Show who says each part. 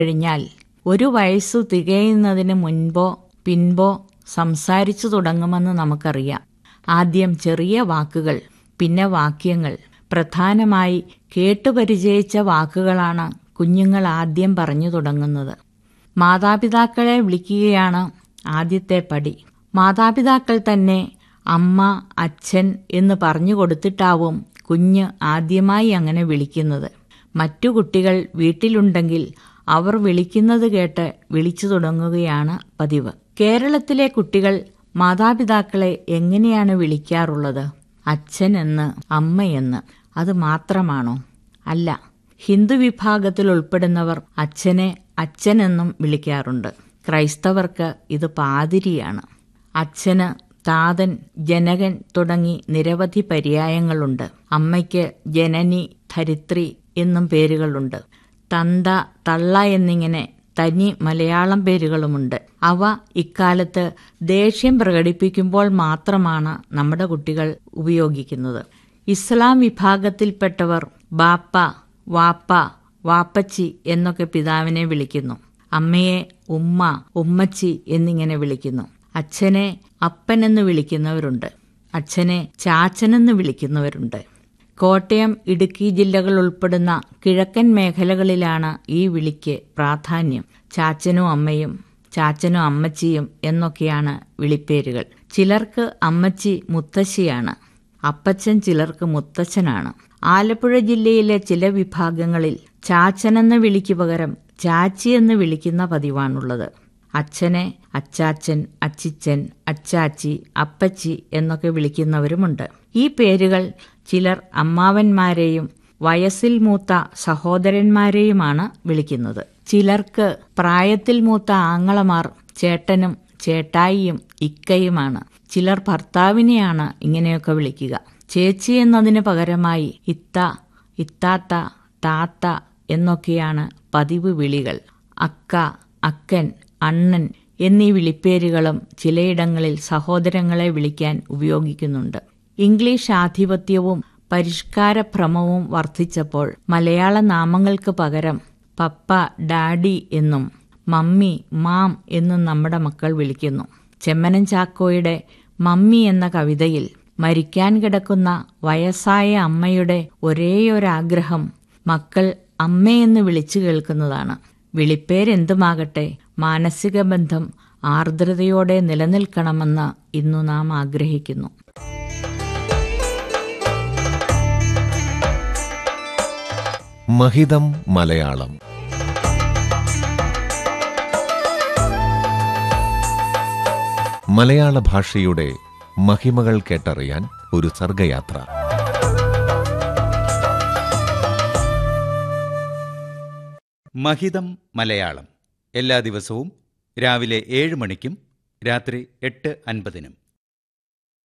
Speaker 1: കഴിഞ്ഞാൽ ഒരു വയസ്സു തികയുന്നതിന് മുൻപോ പിൻപോ സംസാരിച്ചു തുടങ്ങുമെന്ന് നമുക്കറിയാം ആദ്യം ചെറിയ വാക്കുകൾ പിന്നെ വാക്യങ്ങൾ പ്രധാനമായി കേട്ടുപരിചയിച്ച വാക്കുകളാണ് കുഞ്ഞുങ്ങൾ ആദ്യം പറഞ്ഞു തുടങ്ങുന്നത് മാതാപിതാക്കളെ വിളിക്കുകയാണ് ആദ്യത്തെ പടി മാതാപിതാക്കൾ തന്നെ അമ്മ അച്ഛൻ എന്ന് പറഞ്ഞു കൊടുത്തിട്ടാവും കുഞ്ഞ് ആദ്യമായി അങ്ങനെ വിളിക്കുന്നത് മറ്റു കുട്ടികൾ വീട്ടിലുണ്ടെങ്കിൽ അവർ വിളിക്കുന്നത് കേട്ട് വിളിച്ചു തുടങ്ങുകയാണ് പതിവ് കേരളത്തിലെ കുട്ടികൾ മാതാപിതാക്കളെ എങ്ങനെയാണ് വിളിക്കാറുള്ളത് അച്ഛൻ എന്ന് അമ്മയെന്ന് അത് മാത്രമാണോ അല്ല ഹിന്ദു വിഭാഗത്തിൽ ഉൾപ്പെടുന്നവർ അച്ഛനെ അച്ഛനെന്നും വിളിക്കാറുണ്ട് ക്രൈസ്തവർക്ക് ഇത് പാതിരിയാണ് അച്ഛന് താതൻ ജനകൻ തുടങ്ങി നിരവധി പര്യായങ്ങളുണ്ട് അമ്മയ്ക്ക് ജനനി ധരിത്രി എന്നും പേരുകളുണ്ട് തന്ത തള്ള എന്നിങ്ങനെ തനി മലയാളം പേരുകളുമുണ്ട് അവ ഇക്കാലത്ത് ദേഷ്യം പ്രകടിപ്പിക്കുമ്പോൾ മാത്രമാണ് നമ്മുടെ കുട്ടികൾ ഉപയോഗിക്കുന്നത് ഇസ്ലാം വിഭാഗത്തിൽപ്പെട്ടവർ ബാപ്പ വാപ്പ വാപ്പച്ചി എന്നൊക്കെ പിതാവിനെ വിളിക്കുന്നു അമ്മയെ ഉമ്മ ഉമ്മച്ചി എന്നിങ്ങനെ വിളിക്കുന്നു അച്ഛനെ അപ്പനെന്ന് വിളിക്കുന്നവരുണ്ട് അച്ഛനെ ചാച്ചനെന്ന് വിളിക്കുന്നവരുണ്ട് കോട്ടയം ഇടുക്കി ജില്ലകൾ ഉൾപ്പെടുന്ന കിഴക്കൻ മേഖലകളിലാണ് ഈ വിളിക്ക് പ്രാധാന്യം ചാച്ചനും അമ്മയും ചാച്ചനും അമ്മച്ചിയും എന്നൊക്കെയാണ് വിളിപ്പേരുകൾ ചിലർക്ക് അമ്മച്ചി മുത്തശ്ശിയാണ് അപ്പച്ചൻ ചിലർക്ക് മുത്തച്ഛനാണ് ആലപ്പുഴ ജില്ലയിലെ ചില വിഭാഗങ്ങളിൽ ചാച്ചനെന്ന വിളിക്ക് പകരം ചാച്ചി എന്ന് വിളിക്കുന്ന പതിവാണുള്ളത് അച്ഛനെ അച്ചാച്ചൻ അച്ചിച്ചൻ അച്ചാച്ചി അപ്പച്ചി എന്നൊക്കെ വിളിക്കുന്നവരുമുണ്ട് ഈ പേരുകൾ ചിലർ അമ്മാവന്മാരെയും വയസ്സിൽ മൂത്ത സഹോദരന്മാരെയുമാണ് വിളിക്കുന്നത് ചിലർക്ക് പ്രായത്തിൽ മൂത്ത ആങ്ങളമാർ ചേട്ടനും ചേട്ടായിയും ഇക്കയുമാണ് ചിലർ ഭർത്താവിനെയാണ് ഇങ്ങനെയൊക്കെ വിളിക്കുക ചേച്ചി എന്നതിന് പകരമായി ഇത്ത ഇത്താത്ത താത്ത എന്നൊക്കെയാണ് പതിവ് വിളികൾ അക്ക അക്കൻ അണ്ണൻ എന്നീ വിളിപ്പേരുകളും ചിലയിടങ്ങളിൽ സഹോദരങ്ങളെ വിളിക്കാൻ ഉപയോഗിക്കുന്നുണ്ട് ഇംഗ്ലീഷ് ആധിപത്യവും പരിഷ്കാരഭ്രമവും വർദ്ധിച്ചപ്പോൾ മലയാള നാമങ്ങൾക്ക് പകരം പപ്പ ഡാഡി എന്നും മമ്മി മാം എന്നും നമ്മുടെ മക്കൾ വിളിക്കുന്നു ചെമ്മനം ചാക്കോയുടെ മമ്മി എന്ന കവിതയിൽ മരിക്കാൻ കിടക്കുന്ന വയസ്സായ അമ്മയുടെ ഒരേയൊരാഗ്രഹം മക്കൾ അമ്മയെന്ന് വിളിച്ചു കേൾക്കുന്നതാണ് വിളിപ്പേരെന്തുമാകട്ടെ മാനസിക ബന്ധം ആർദ്രതയോടെ നിലനിൽക്കണമെന്ന് ഇന്നു നാം ആഗ്രഹിക്കുന്നു
Speaker 2: മഹിതം മലയാളം മലയാള ഭാഷയുടെ മഹിമകൾ കേട്ടറിയാൻ ഒരു സർഗയാത്ര
Speaker 3: മഹിതം മലയാളം എല്ലാ ദിവസവും രാവിലെ ഏഴ് മണിക്കും രാത്രി എട്ട് അൻപതിനും